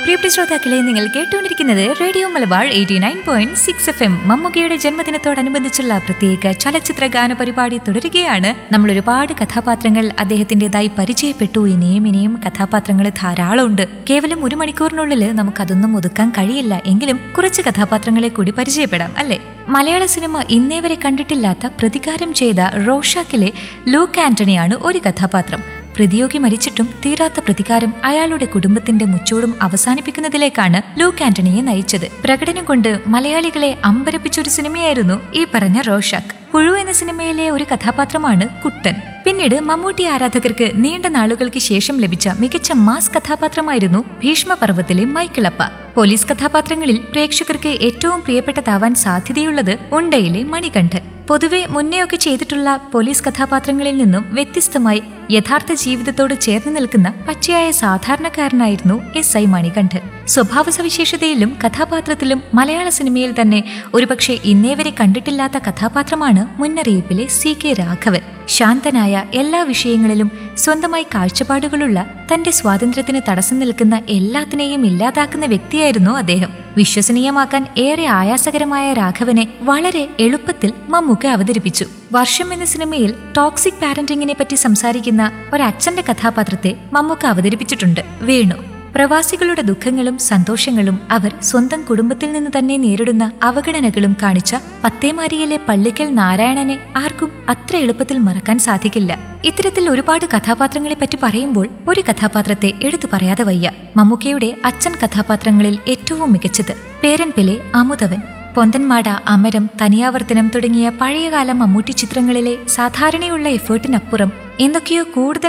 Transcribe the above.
പ്രിയപ്പെട്ട ശ്രോതാക്കളെ നിങ്ങൾ കേട്ടുകൊണ്ടിരിക്കുന്നത് radio Malabar eighty nine point six F M മമ്മൂക്കയുടെ ജന്മദിനത്തോടനുബന്ധിച്ചുള്ള പ്രത്യേക ചലച്ചിത്ര ഗാന പരിപാടി തുടരുകയാണ് നമ്മൾ ഒരുപാട് കഥാപാത്രങ്ങൾ അദ്ദേഹത്തിന്റേതായി പരിചയപ്പെട്ടു ഇനിയും ഇനിയും കഥാപാത്രങ്ങൾ ധാരാളമുണ്ട് കേവലം ഒരു മണിക്കൂറിനുള്ളിൽ നമുക്കതൊന്നും ഒതുക്കാൻ കഴിയില്ല എങ്കിലും കുറച്ച് കഥാപാത്രങ്ങളെ കൂടി പരിചയപ്പെടാം അല്ലേ മലയാള സിനിമ ഇന്നേ വരെ കണ്ടിട്ടില്ലാത്ത പ്രതികാരം ചെയ്ത റോഷാക്കിലെ ലൂക്ക് ആന്റണിയാണ് ഒരു കഥാപാത്രം പ്രതിയോഗി മരിച്ചിട്ടും തീരാത്ത പ്രതികാരം അയാളുടെ കുടുംബത്തിന്റെ മുച്ചോടും അവസാനിപ്പിക്കുന്നതിലേക്കാണ് ലൂക്ക് ആന്റണിയെ നയിച്ചത് പ്രകടനം കൊണ്ട് മലയാളികളെ അമ്പരപ്പിച്ചൊരു സിനിമയായിരുന്നു ഈ പറഞ്ഞ റോഷാക്ക് പുഴു എന്ന സിനിമയിലെ ഒരു കഥാപാത്രമാണ് കുട്ടൻ പിന്നീട് മമ്മൂട്ടി ആരാധകർക്ക് നീണ്ട നാളുകൾക്ക് ശേഷം ലഭിച്ച മികച്ച മാസ് കഥാപാത്രമായിരുന്നു ഭീഷ്മപർവത്തിലെ മൈക്കിളപ്പ പോലീസ് കഥാപാത്രങ്ങളിൽ പ്രേക്ഷകർക്ക് ഏറ്റവും പ്രിയപ്പെട്ടതാവാൻ സാധ്യതയുള്ളത് ഉണ്ടയിലെ മണികണ്ഠൻ പൊതുവെ മുന്നെയൊക്കെ ചെയ്തിട്ടുള്ള പോലീസ് കഥാപാത്രങ്ങളിൽ നിന്നും വ്യത്യസ്തമായി യഥാർത്ഥ ജീവിതത്തോട് ചേർന്ന് നിൽക്കുന്ന പച്ചയായ സാധാരണക്കാരനായിരുന്നു എസ് ഐ മണികണ്ഠൻ സ്വഭാവ സവിശേഷതയിലും കഥാപാത്രത്തിലും മലയാള സിനിമയിൽ തന്നെ ഒരുപക്ഷെ ഇന്നേ വരെ കണ്ടിട്ടില്ലാത്ത കഥാപാത്രമാണ് മുന്നറിയിപ്പിലെ സി കെ രാഘവൻ ശാന്തനായ എല്ലാ വിഷയങ്ങളിലും സ്വന്തമായി കാഴ്ചപ്പാടുകളുള്ള തന്റെ സ്വാതന്ത്ര്യത്തിന് തടസ്സം നിൽക്കുന്ന എല്ലാത്തിനെയും ഇല്ലാതാക്കുന്ന വ്യക്തിയായിരുന്നു അദ്ദേഹം വിശ്വസനീയമാക്കാൻ ഏറെ ആയാസകരമായ രാഘവനെ വളരെ എളുപ്പത്തിൽ മമ്മൂക്ക അവതരിപ്പിച്ചു വർഷം എന്ന സിനിമയിൽ ടോക്സിക് പാരന്റിങ്ങിനെ പറ്റി സംസാരിക്കുന്ന ഒരച്ഛന്റെ കഥാപാത്രത്തെ മമ്മൂക്ക അവതരിപ്പിച്ചിട്ടുണ്ട് വേണു പ്രവാസികളുടെ ദുഃഖങ്ങളും സന്തോഷങ്ങളും അവർ സ്വന്തം കുടുംബത്തിൽ നിന്ന് തന്നെ നേരിടുന്ന അവഗണനകളും കാണിച്ച പത്തേമാരിയിലെ പള്ളിക്കൽ നാരായണനെ ആർക്കും അത്ര എളുപ്പത്തിൽ മറക്കാൻ സാധിക്കില്ല ഇത്തരത്തിൽ ഒരുപാട് കഥാപാത്രങ്ങളെ പറ്റി പറയുമ്പോൾ ഒരു കഥാപാത്രത്തെ എടുത്തു പറയാതെ വയ്യ മമ്മൂക്കയുടെ അച്ഛൻ കഥാപാത്രങ്ങളിൽ ഏറ്റവും മികച്ചത് പേരൻപിലെ അമുതവൻ പൊന്തൻമാട അമരം തനിയാവർത്തനം തുടങ്ങിയ പഴയകാല മമ്മൂട്ടി ചിത്രങ്ങളിലെ സാധാരണയുള്ള എഫേർട്ടിനപ്പുറം എന്തൊക്കെയോ കൂടുതൽ